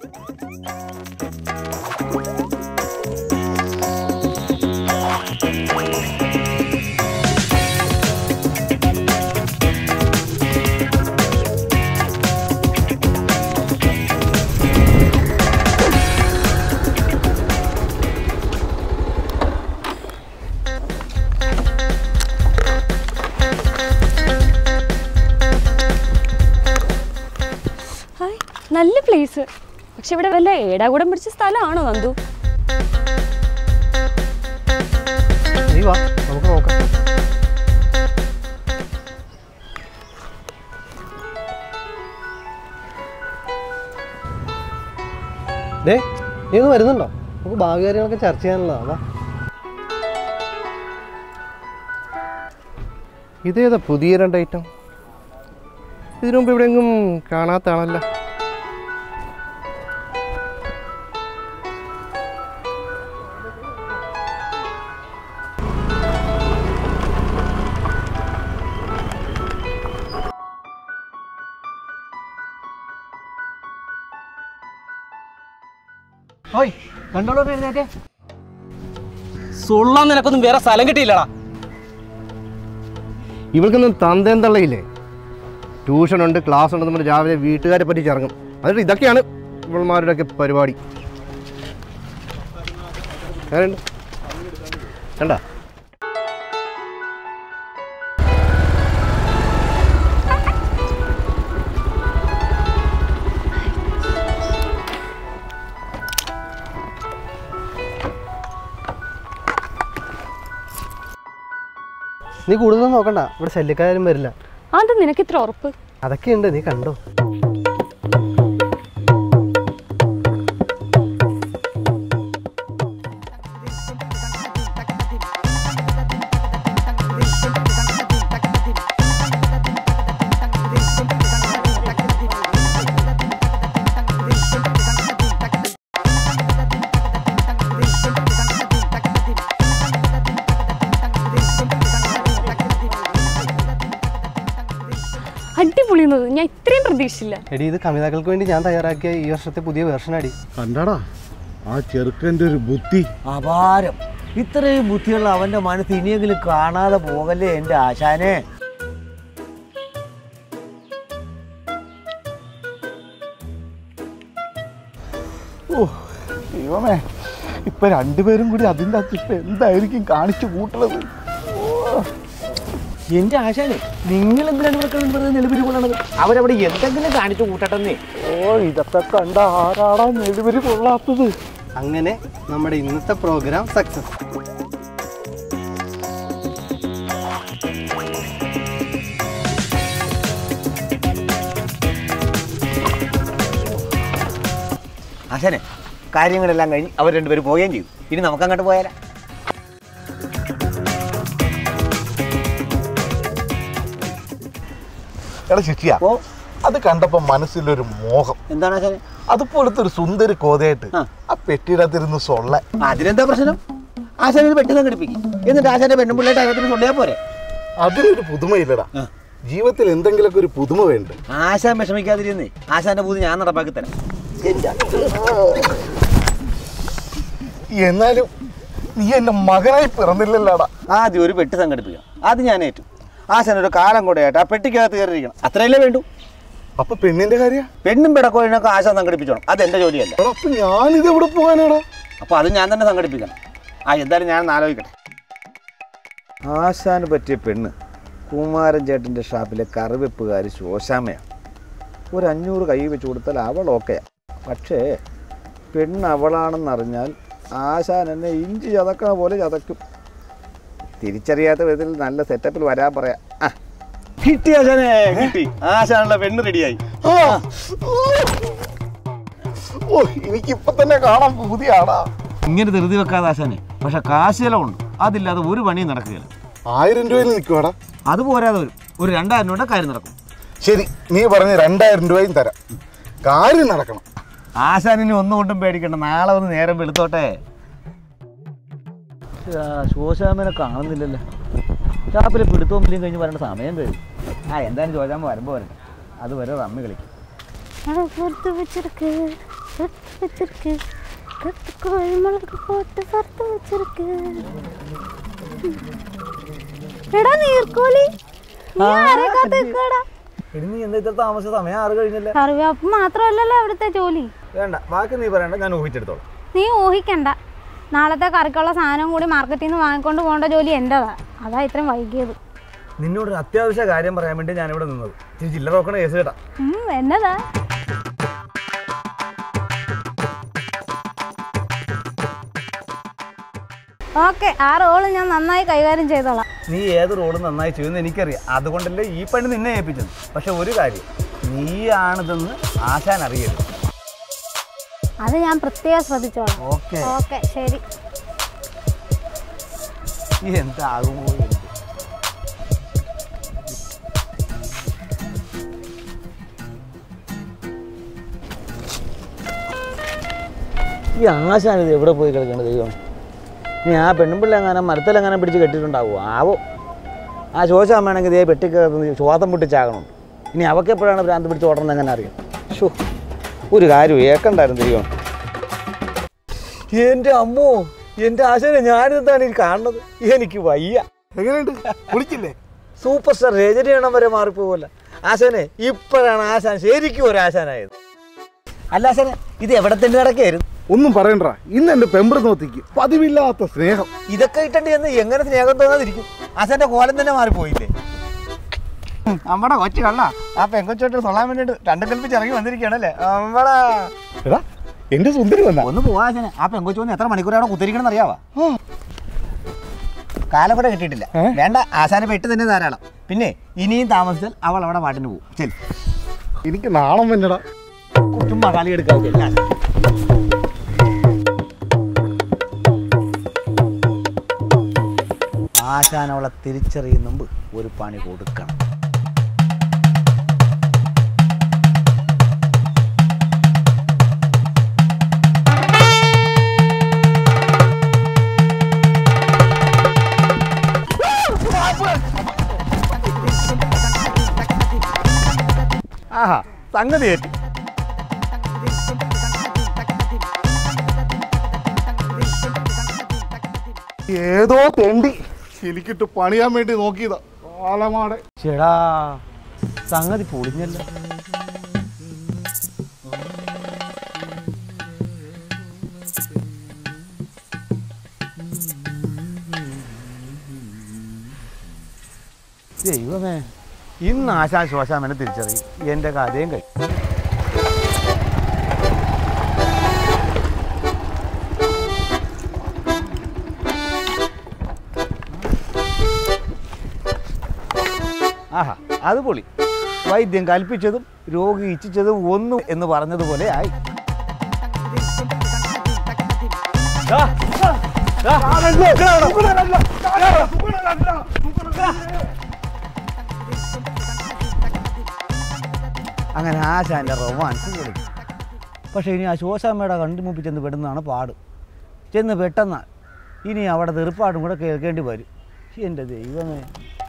Hi നല്ല place പക്ഷെ ഇവിടെ വല്ല ഏടാകൂടം പിടിച്ച സ്ഥലമാണോ നന്ദു നീ വാ നമുക്ക് നോക്കാം ഡേ നീ ഒന്ന് വരുന്നുണ്ടോ നമുക്ക് ഭാവി കാര്യങ്ങളൊക്കെ ചർച്ച ചെയ്യാനുള്ളതാ വാ ഇതേതാ പുതിയ രണ്ട് ഐറ്റം ഇതിനു മുമ്പ് എവിടെയെങ്കിലും കാണാത്താണല്ലോ ഓയ് കണ്ടോളൂ എഴുന്നേറ്റേ സുള്ളാൻ നിനക്കൊന്നും വേറെ സ്ഥലം കിട്ടിയില്ലടാ ഇവൾക്കൊന്നും തന്തേം തള്ളയില്ലേ ട്യൂഷൻ ഉണ്ട് ക്ലാസ് ഉണ്ടെന്ന് പറഞ്ഞ് രാവിലെ വീട്ടുകാരെ പറ്റി ഇറങ്ങും എന്നിട്ട് ഇതൊക്കെയാണ് ഇവൾമാരുടെയൊക്കെ പരിപാടി എങ്ങനെയുണ്ട് കണ്ട നീ കൂടുതലൊന്നും നോക്കണ്ട ഇവിടെ ശല്യക്കാരും വരില്ല അത് നിനക്ക് ഇത്ര ഉറപ്പ് അതൊക്കെ ഉണ്ട് നീ കണ്ടോ അടിപൊളിയുന്നത് ഞാൻ ഇത്രയും പ്രതീക്ഷിച്ചില്ല എടി ഇത് കവിതകൾക്ക് വേണ്ടി ഞാൻ തയ്യാറാക്കിയ ഈ വർഷത്തെ പുതിയ വേർഷൻ അടി കണ്ടടാ ആ ചെറുക്കൻ്റെ ഒരു ബുദ്ധി അപാരം ഇത്രയും ബുദ്ധിയുള്ള അവന്റെ മനസ്സ് ഇനിയെങ്കിലും കാണാതെ പോകല്ലേ എന്റെ ആശാനെ ഓ ദൈവമേ ഇപ്പൊ രണ്ടുപേരും കൂടി അതിൻ്റെ അകത്ത് ഇപ്പൊ എന്തായിരിക്കും കാണിച്ചു കൂട്ടുള്ളത് എന്റെ ആശാനെ നിങ്ങൾ എന്തിനാണ് ഇവിടെ കിടന്ന് വെറുതെ നിലവിരി കൊള്ളണത് അവരവിടെ എന്തെങ്കിലും കാണിച്ചു കൂട്ടട്ടെന്നേ ഓ ഇതൊക്കെ കണ്ട ആരാടാ നെടുവരി കൊള്ളാത്തത് അങ്ങനെ നമ്മുടെ ഇന്നത്തെ പ്രോഗ്രാം സക്സസ് ആശാനെ കാര്യങ്ങളെല്ലാം കഴിഞ്ഞ് അവർ രണ്ടുപേരും പോവുകയും ചെയ്തു ഇനി നമുക്ക് അങ്ങോട്ട് പോയാലോ എടാ ശിഷ്യ ഓ അത് കണ്ടപ്പോ മനസ്സിലൊരു മോഹം എന്താണ് ആശാനെ അതുപോലത്തെ ഒരു സുന്ദരി കോതയായിട്ട് ആ. ആ പെട്ടിയിടത്തിരുന്ന് സൊള്ള അതിനെന്താ പ്രശ്നം ആശാനെ ഒരു പെട്ടി സംഘടിപ്പിക്കും എന്നിട്ട് ആശാന്റെ പെണ്ണും പിള്ളേട്ട് അകത്തിന് കൊണ്ടുപോയാൽ പോരെ അതിലൊരു പുതുമയില്ലടാ ആ. ജീവിതത്തിൽ എന്തെങ്കിലുമൊക്കെ ഒരു പുതുമ വേണ്ട ആശാൻ വിഷമിക്കാതിരുന്നേ ആശാന്റെ പൂതി ഞാൻ നടപ്പാക്കി തരാം എന്നാലും നീ എന്റെ മകനായി പിറന്നില്ലല്ലോടാ ആദ്യം ഒരു പെട്ടി സംഘടിപ്പിക്കാം അത് ഞാൻ ഏറ്റു ആശാൻ ഒരു കാലം കൂടെ ആയിട്ട് ആ പെട്ടിക്കകത്ത് കയറിയിരിക്കണം അത്രയല്ലേ വേണ്ടു അപ്പൊ പെണ്ണിന്റെ കാര്യ പെണ്ണും പിടക്കോഴിനൊക്കെ ആശാൻ സംഘടിപ്പിച്ചോണം അത് എൻ്റെ ജോലിയല്ല എടാ അപ്പൊ ഞാനിത് എവിടെ പോകാനാടാ അപ്പോൾ അത് ഞാൻ തന്നെ സംഘടിപ്പിക്കണം ആ എന്തായാലും ഞാൻ ആലോചിക്കട്ടെ ആശാന് പറ്റിയ പെണ്ണ് കുമാരൻ ചേട്ടൻ്റെ ഷാപ്പിലെ കറിവെപ്പുകാരി ശോശാമയാണ് ഒരു അഞ്ഞൂറ് കൈ വെച്ച് കൊടുത്താൽ അവൾ ഓക്കെയാണ് പക്ഷേ പെണ്ണ് അവളാണെന്നറിഞ്ഞാൽ ആശാൻ എന്നെ ഇഞ്ചി ചതക്കണ പോലെ ചതക്കും തിരിച്ചറിയാത്ത വിധത്തിൽ നല്ല സെറ്റപ്പിൽ വരാൻ പറയാം ആ കിട്ടി ആശാനെ കിട്ടി ആശാനുള്ള പെണ്ണ് റെഡിയായി ആ. ഓ എനിക്കിപ്പൊ തന്നെ കാണാൻ പുതിയാടാ ഇങ്ങനെ ധൃതി വെക്കാതെ ആശാനെ പക്ഷെ കാശ് ചെലവുണ്ട് അതില്ലാതെ ഒരു പണിയും നടക്കുകയില്ല ആയിരം രൂപയിൽ നിൽക്കുവാടാ അത് പോരാതെ വരും ഒരു രണ്ടായിരം രൂപയുടെ കാര്യം നടക്കും ശരി നീ പറഞ്ഞ രണ്ടായിരം രൂപയും തരാം കാര്യം നടക്കണം ആശാനിന് ഒന്നും കൊണ്ടും പേടിക്കണ്ട നാളെ ഒന്ന് നേരം വെളുത്തോട്ടെ ശോശാമനെ കാണുന്നില്ലല്ലോ ഷാപ്പിലെ പിടുത്തവും പിടിയും കഴിഞ്ഞ് വരേണ്ട സമയം കഴിഞ്ഞു ആ എന്തായാലും ശോശാമ്മ വരുമ്പോൾ വരട്ടെ അതുവരെ റമ്മി കളിക്കും കൊടുത്ത് വെച്ചെടുക്ക് வறுத்து வச்சிருக்கு கத்து குழம்புக்கு போட்டு வறுத்து வச்சிருக்கு എടാ നീർക്കോലി നീ ആരെ കാത്ത് നിൽക്കടാ ഇനി നീ എന്താ ഇത്ര താമസ സമയം ആറ് കഴിഞ്ഞില്ല കറിവേപ്പ് മാത്രമല്ലല്ലോ അവിടുത്തെ ജോലി വേണ്ട ബാക്കി നീ പറയണ്ട ഞാൻ ഊഹിച്ചെടുത്തോളാം നീ ഊഹിക്കണ്ട നാളത്തെ കറിക്കുള്ള സാധനം കൂടി മാർക്കറ്റിൽ നിന്ന് വാങ്ങിക്കൊണ്ട് പോകേണ്ട ജോലി എൻ്റെതാ അതാ ഇത്രയും വൈകിയത് നിന്നോട് ഒരു അത്യാവശ്യ കാര്യം പറയാൻ വേണ്ടി ഞാനിവിടെ നിന്നത് ഇച്ചിരി ചില്ലറ നോക്കണ കേസ് കേട്ടാ ഉം, എന്നതാ ഓക്കെ ആ റോള് ഞാൻ നന്നായി കൈകാര്യം ചെയ്തോളാം നീ ഏത് റോള് നന്നായി ചെയ്യുമെന്ന് എനിക്കറിയാം അതുകൊണ്ടല്ലേ ഈ പണി നിന്നെ ഏൽപ്പിച്ചത് പക്ഷെ ഒരു കാര്യം നീയാണിതെന്ന് ആശാൻ അറിയരുത് അത് ഞാൻ പ്രത്യേകം ശ്രദ്ധിച്ചോളാം ഓക്കെ ഓക്കെ ശരി എന്താകുമോ എന്ത് ഈ ആശാൻ ഇത് എവിടെ പോയി കിടക്കണത് ദൈവം നീ ആ പെണ്ണുമ്പിള്ള എങ്ങാനും മരത്തിലെങ്ങാനും പിടിച്ച് കെട്ടിയിട്ടുണ്ടാവുമോ ആവോ ആ ശോശാമ്മയാണെങ്കിൽ ഇതേ പെട്ടിക്കകത്ത് ശ്വാസം പൊട്ടിച്ചാകണം ഇനി അവക്ക് എപ്പോഴാണ് ഭ്രാന്ത് പിടിച്ച് ഓടണമെന്ന് എങ്ങനെ അറിയാം ഷോ ഒരു കാര്യം ഏക്കണ്ടായിരുന്നു ദൈവം എൻ്റെ അമ്മോ എൻ്റെ ആശാനെ ഞാനിതാണ് ഈ കാണുന്നത് എനിക്ക് വയ്യ എങ്ങനെയുണ്ട് കുളിച്ചില്ലേ സൂപ്പർ സ്റ്റാർ രജനിയണം വരെ മാറിപ്പോവല്ല ആശാനെ ഇപ്പോഴാണ് ആശാൻ ശരിക്കും ഒരു ആശാനായത് അല്ല ആശാനെ ഇത് എവിടെ തന്നെ കിടക്കായിരുന്നു ഒന്നും പറയണ്ട ഇന്ന് എന്റെ പെമ്പറ് നോത്തിക്ക് പതിവില്ലാത്ത സ്നേഹം ഇതൊക്കെ ഇട്ടണ്ടി എന്ന് എങ്ങനെ സ്നേഹം തോന്നാതിരിക്കും ആശാന്റെ കോലം തന്നെ മാറിപ്പോയില്ലേ ഉം, നമ്മടെ കൊച്ചു കള്ള ആ പെങ്കൊച്ചോട്ട് തൊള്ളാൻ വേണ്ടിട്ട് രണ്ടും കൽപ്പിച്ച് ഇറങ്ങി വന്നിരിക്കുകയാണല്ലേ നമ്മടാ എടാ എന്റെ സുന്ദരി വന്ന ഒന്ന് പോവാ ആശാനെ ആ പെങ്കൊച്ചു വന്ന് എത്ര മണിക്കൂറാണ് കുത്തിരിക്കണം അറിയാവാ കാലം കൂടെ കിട്ടിയിട്ടില്ല വേണ്ട ആശാനെ പെട്ട് തന്നെ ധാരാളം പിന്നെ ഇനിയും താമസിച്ചാൽ അവൾ അവിടെ പാട്ടിന് പോകും ശരി എനിക്ക് നാണം വന്നടാ ചുമ്മാ കളി എടുക്കാവില്ല ആശാൻ അവളെ തിരിച്ചറിയുന്ന മുമ്പ് ഒരു പണി കൊടുക്കണം ആഹാ സംഗതി ഏറ്റു ഏതോ തെണ്ടി എനിക്കിട്ട് പണിയാൻ വേണ്ടി നോക്കിയതാ കാലമാടെ ചേടാ സംഗതി പൊളിഞ്ഞല്ലോ ദൈവമേ ഇന്ന് ആശാൻ ശ്വാസാമനെ തിരിച്ചറിയും എൻ്റെ കഥയും കഴിയും ആഹാ അത് പൊളി വൈദ്യം കൽപ്പിച്ചതും രോഗി ഇച്ഛിച്ചതും ഒന്നും എന്ന് പറഞ്ഞതുപോലെ ആയി ദാ, ദാ, നിക്കടാ അവിടെ. അങ്ങനെ ആശാന്റെ റൊമാൻസ് പൊളി പക്ഷേ ഇനി ആ ശോശാമ്മയുടെ കണ്ടുമുപ്പി ചെന്ന് പെടുന്നതാണ് പാട് ചെന്ന് പെട്ടെന്നാൽ ഇനി അവിടെ തെറുപ്പാടും കൂടെ കേൾക്കേണ്ടി വരും എൻ്റെ ദൈവമേ